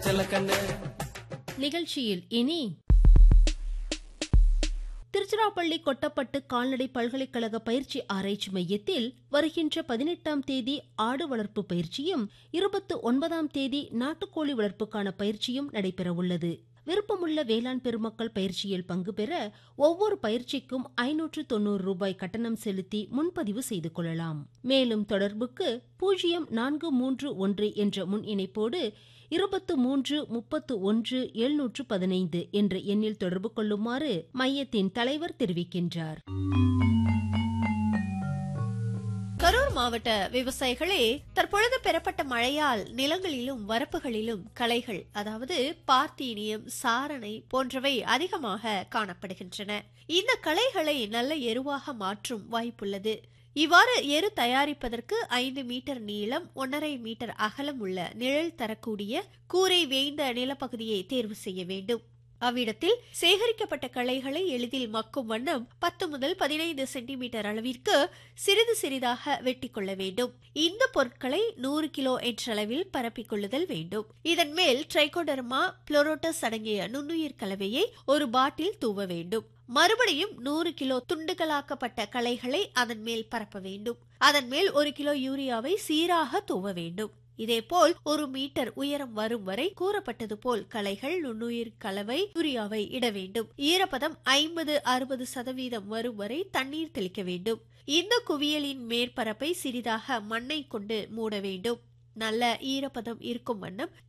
நிகழ்ச்சியில் இனி திருச்சிராப்பள்ளி கொட்டப்பட்டு கால்நடை பல்கலைக்கழக பயிற்சி ஆராய்ச்சி மையத்தில் வருகின்ற பதினெட்டாம் தேதி ஆடு வளர்ப்பு பயிற்சியும் இருபத்து ஒன்பதாம் தேதி நாட்டுக்கோழி வளர்ப்புக்கான பயிற்சியும் நடைபெறவுள்ளது விருப்பமுள்ள வேளாண் பெருமக்கள் பயிற்சியில் பங்கு பெற ஒவ்வொரு பயிற்சிக்கும் ஐநூற்று தொண்ணூறு ரூபாய் கட்டணம் செலுத்தி முன்பதிவு செய்து கொள்ளலாம் மேலும் தொடர்புக்கு பூஜ்ஜியம் நான்கு மூன்று ஒன்று என்ற முன் இணைப்போடு இருபத்து மூன்று முப்பத்து ஒன்று எழுநூற்று பதினைந்து என்ற எண்ணில் தொடர்பு கொள்ளுமாறு மையத்தின் தலைவர் தெரிவிக்கின்றார் கரூர் மாவட்ட விவசாயிகளே தற்பொழுது பெறப்பட்ட மழையால் நிலங்களிலும் வரப்புகளிலும் களைகள் அதாவது பார்த்தீனியம் சாரணை போன்றவை அதிகமாக காணப்படுகின்றன இந்த களைகளை நல்ல எருவாக மாற்றும் வாய்ப்புள்ளது இவ்வாறு எரு தயாரிப்பதற்கு ஐந்து மீட்டர் நீளம் ஒன்றரை மீட்டர் அகலம் உள்ள நிழல் தரக்கூடிய கூரை வேய்ந்த நிலப்பகுதியை தேர்வு செய்ய வேண்டும் அவ்விடத்தில் சேகரிக்கப்பட்ட களைகளை எளிதில் மக்கும் வண்ணம் பத்து முதல் பதினைந்து சென்டிமீட்டர் அளவிற்கு சிறிது சிறிதாக வெட்டி கொள்ள வேண்டும் இந்த பொருட்களை நூறு கிலோ என்ற அளவில் பரப்பிக் கொள்ளுதல் வேண்டும் இதன் மேல் ட்ரைகோடர்மா புளோரோட்டஸ் அடங்கிய நுண்ணுயிர் கலவையை ஒரு பாட்டில் தூவ வேண்டும் மறுபடியும் நூறு கிலோ துண்டுகளாக்கப்பட்ட களைகளை அதன் மேல் பரப்ப வேண்டும் அதன் மேல் ஒரு கிலோ யூரியாவை சீராக தூவ வேண்டும் இதேபோல் ஒரு மீட்டர் உயரம் வரும் வரை கூறப்பட்டது போல் களைகள் நுண்ணுயிர் கலவை யூரியாவை இட வேண்டும் ஈரப்பதம் ஐம்பது அறுபது சதவீதம் வரும் வரை தண்ணீர் தெளிக்க வேண்டும் இந்த குவியலின் மேற்பரப்பை சிறிதாக மண்ணை கொண்டு மூட வேண்டும் நல்ல ஈரப்பதம் இருக்கும் வண்ணம்